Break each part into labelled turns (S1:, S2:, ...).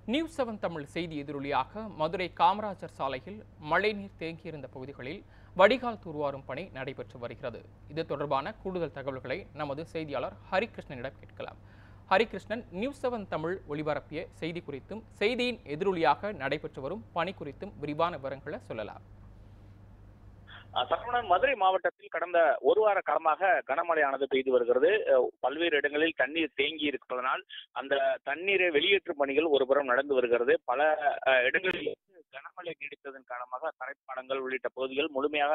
S1: news seven Tamil செய்தி எதிரொலியாக மதுரை காமராஜர் சாலையில் மழைநீர் தேங்கியிருந்த பகுதிகளில் வடிகால் தூர்வாரும் பணி நடைபெற்று வருகிறது இது தொடர்பான கூடுதல் தகவல்களை நமது செய்தியாளர் ஹரிகிருஷ்ணனிடம் கேட்கலாம் ஹரிகிருஷ்ணன் நியூஸ் செவன் தமிழ் ஒளிபரப்பிய செய்தி குறித்தும் செய்தியின் எதிரொலியாக நடைபெற்று வரும் பணி குறித்தும் விரிவான விவரங்களை சொல்லலாம்
S2: அஹ் சரவணன் மதுரை மாவட்டத்தில் கடந்த ஒரு வார காலமாக கனமழையானது பெய்து வருகிறது அஹ் பல்வேறு இடங்களில் தண்ணீர் தேங்கி இருப்பதனால் அந்த தண்ணீரை வெளியேற்றும் பணிகள் ஒருபுறம் நடந்து வருகிறது பல அஹ், இடங்களில் கனமழை நீடித்ததன் காரணமாக தரைப்பாடங்கள் உள்ளிட்ட பகுதிகள் முழுமையாக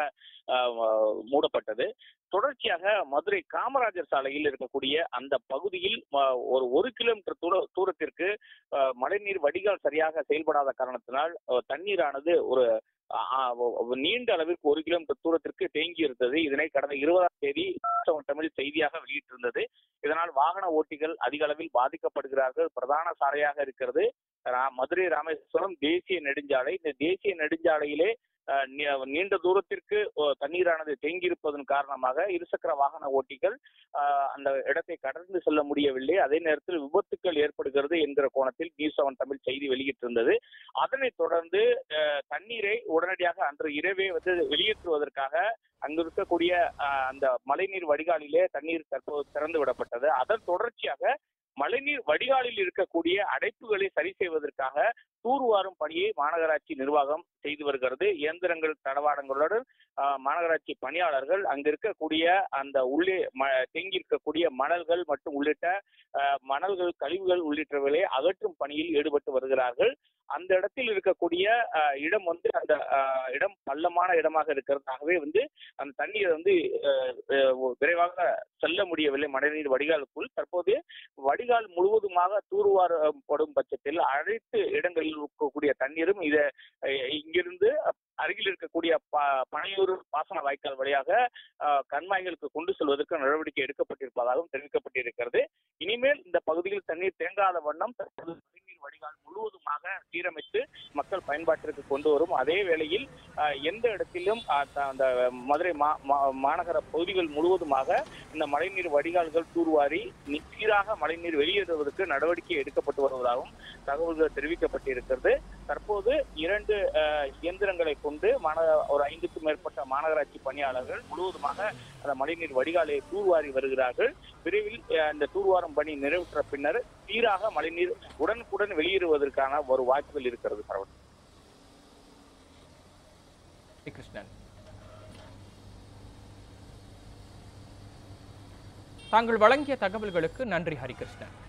S2: அஹ், மூடப்பட்டது தொடர்ச்சியாக மதுரை காமராஜர் சாலையில் இருக்கக்கூடிய அந்த பகுதியில் அஹ், ஒரு ஒரு கிலோமீட்டர் தூர தூரத்திற்கு அஹ், மழைநீர் வடிகால் சரியாக செயல்படாத காரணத்தினால் அஹ், தண்ணீரானது ஒரு ஆ, ஆ, ஒ- நீண்ட அளவிற்கு ஒரு கிலோமீட்டர் தூரத்திற்கு தேங்கி இருந்தது இதனை கடந்த இருபதாம் தேதி ராஷ்டிரம் தமிழ் செய்தியாக வெளியிட்டிருந்தது இதனால் வாகன ஓட்டிகள் அதிக அளவில் பாதிக்கப்படுகிறார்கள் பிரதான சாலையாக இருக்கிறது ரா- மதுரை ராமேஸ்வரம் தேசிய நெடுஞ்சாலை இந்த தேசிய நெடுஞ்சாலையிலே அஹ், நீ- நீண்ட தூரத்திற்கு அஹ், தண்ணீரானது தேங்கியிருப்பதன் காரணமாக இருசக்கர வாகன ஓட்டிகள் அஹ், அந்த இடத்தை கடந்து செல்ல முடியவில்லை அதே நேரத்தில் விபத்துக்கள் ஏற்படுகிறது என்கிற கோணத்தில் நியூஸ் செவன் தமிழ் செய்தி வெளியிட்டிருந்தது அதனைத் தொடர்ந்து அஹ், தண்ணீரை உடனடியாக அன்று இரவே வந்து வெளியேற்றுவதற்காக அங்கு இருக்கக்கூடிய அஹ், அந்த மழைநீர் வடிகாலிலே தண்ணீர் தற்போது திறந்து விடப்பட்டது அதன் தொடர்ச்சியாக மழைநீர் வடிகாலில் இருக்கக்கூடிய அடைப்புகளை சரி செய்வதற்காக தூர்வாரும் பணியை மாநகராட்சி நிர்வாகம் செய்து வருகிறது இயந்திரங்கள் தடவாடங்களுடன் அஹ், மாநகராட்சி பணியாளர்கள் அங்கு இருக்கக்கூடிய அந்த உள்ளே ம- தேங்கி இருக்கக்கூடிய மணல்கள் மற்றும் உள்ளிட்ட அஹ், மணல்கள் கழிவுகள் உள்ளிட்டவைகளை அகற்றும் பணியில் ஈடுபட்டு வருகிறார்கள் அந்த இடத்தில் இருக்கக்கூடிய அஹ், இடம் வந்து அந்த அஹ், இடம் பள்ளமான இடமாக இருக்கிறதாகவே வந்து அந்த தண்ணீர் வந்து அஹ், அஹ், விரைவாக செல்ல முடியவில்லை மழைநீர் வடிகாலுக்குள் தற்போது வடிகால் முழுவதுமாக தூர்வாரப்படும் பட்சத்தில் அனைத்து இடங்களில் இருக்கக்கூடிய தண்ணீரும் இத அஹ், இங்கிருந்து அருகில் இருக்கக்கூடிய ப- பனையூர் பாசன வாய்க்கால் வழியாக அஹ், கண்மாய்களுக்கு கொண்டு செல்வதற்கு நடவடிக்கை எடுக்கப்பட்டிருப்பதாகவும் தெரிவிக்கப்பட்டிருக்கிறது இனிமேல் இந்த பகுதியில் தண்ணீர் தேங்காத வண்ணம் தற்போது மழைநீர் வடிகால் முழுவதுமாக சீரமைத்து மக்கள் பயன்பாட்டிற்கு கொண்டு வரும் அதே வேளையில் அஹ், எந்த இடத்திலும் அஹ், த- அந்த மதுரை மா- மா- மாநகர பகுதிகள் முழுவதுமாக இந்த மழைநீர் வடிகால்கள் தூர்வாரி நி- சீராக மழைநீர் வெளியேறுவதற்கு நடவடிக்கை எடுக்கப்பட்டு வருவதாகவும் தகவல்கள் தெரிவிக்கப்பட்டிருக்கிறது தற்போது இரண்டு அஹ், இயந்திரங்களை கொண்டு மாந ஒரு ஐந்துக்கும் மேற்பட்ட மாநகராட்சி பணியாளர்கள் முழுவதுமாக அந்த மழைநீர் வடிகாலை தூர்வாரி வருகிறார்கள் விரைவில் அஹ், இந்த தூர்வாரும் பணி நிறைவுற்ற பின்னர் சீராக மழைநீர் உடனுக்குடன் வெளியேறுவதற்கான ஒரு வாய்ப்புகள் இருக்கிறது சரவணன்
S1: ஹரிகிருஷ்ணன் தாங்கள் வழங்கிய தகவல்களுக்கு நன்றி ஹரிகிருஷ்ணன்